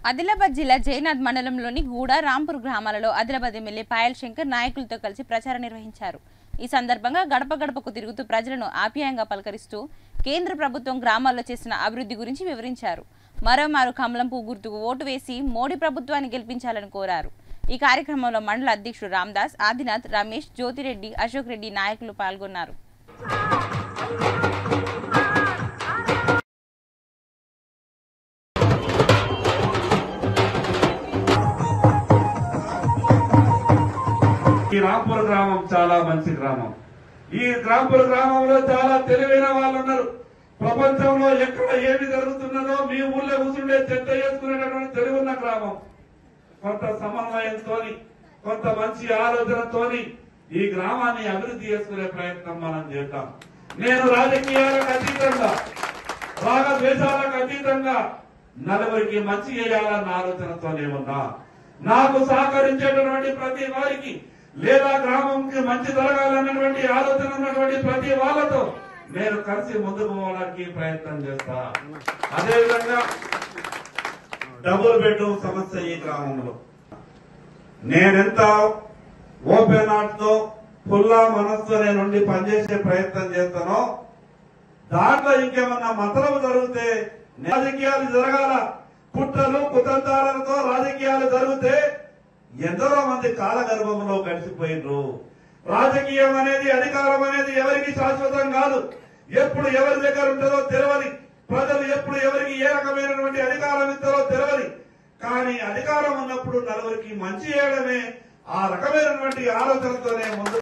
ఆదిలాబాద్ జిల్లా జైనాథ్ మండలంలోని గూడ రాంపూర్ గ్రామాలలో ఆదిలాబాద్ ఎమ్మెల్యే పాయల్ శంకర్ నాయకులతో కలిసి ప్రచారం నిర్వహించారు ఈ సందర్భంగా గడప గడపకు తిరుగుతూ ప్రజలను ఆప్యాయంగా పలకరిస్తూ కేంద్ర ప్రభుత్వం గ్రామాల్లో చేసిన అభివృద్ధి గురించి వివరించారు మరోమారు కమలం పువ్వు గుర్తుకు ఓటు వేసి మోడీ ప్రభుత్వాన్ని గెలిపించాలని కోరారు ఈ కార్యక్రమంలో మండల అధ్యక్షుడు రామ్దాస్ ఆదినాథ్ రమేష్ జ్యోతిరెడ్డి అశోక్ రెడ్డి నాయకులు పాల్గొన్నారు ఈ రాంపూర్ గ్రామం చాలా మంచి గ్రామం ఈ రాంపూర్ గ్రామంలో చాలా తెలివైన వాళ్ళు ఉన్నారు ప్రపంచంలో ఎక్కడ ఏమి జరుగుతున్నదో మీ ఊళ్ళో కూర్చుండే చెత్త చేసుకునేటటువంటి తెలివున్న గ్రామం కొంత సమన్వయంతో కొంత మంచి ఆలోచనతోని ఈ గ్రామాన్ని అభివృద్ధి చేసుకునే ప్రయత్నం మనం చేద్దాం నేను రాజకీయాలకు అతీతంగా రాగ ద్వేషాలకు అతీతంగా నలుగురికి మంచి చేయాలన్న ఆలోచనతోనే ఉన్నా నాకు సహకరించేటటువంటి ప్రతి వారికి లేదా గ్రామంకి మంచి జరగాలన్నటువంటి ఆలోచన ఉన్నటువంటి ప్రతి వాళ్ళతో నేను కలిసి ముందుకు పోవడానికి ప్రయత్నం చేస్తా అదేవిధంగా డబుల్ బెడ్రూమ్ సమస్య ఈ గ్రామంలో నేనెంత ఓపెన్ హార్ట్ తో ఫుల్లా మనస్సు నేను ఉండి పనిచేసే ప్రయత్నం చేస్తానో దాంట్లో ఇంకేమన్నా మతలము జరిగితే రాజకీయాలు జరగాల కుట్రలు కుతంత్రాలతో రాజకీయాలు జరిగితే ఎందరో మంది కాలగర్భంలో గడిచిపోయినరు రాజకీయం అనేది అధికారం అనేది ఎవరికి శాశ్వతం కాదు ఎప్పుడు ఎవరి దగ్గర ఉంటుందో తెలియని ప్రజలు ఎప్పుడు ఎవరికి ఏ రకమైనటువంటి అధికారం ఇస్తారో తెలియని కానీ అధికారం ఉన్నప్పుడు నలుగురికి మంచి చేయడమే ఆ రకమైనటువంటి ఆలోచనతోనే ముందు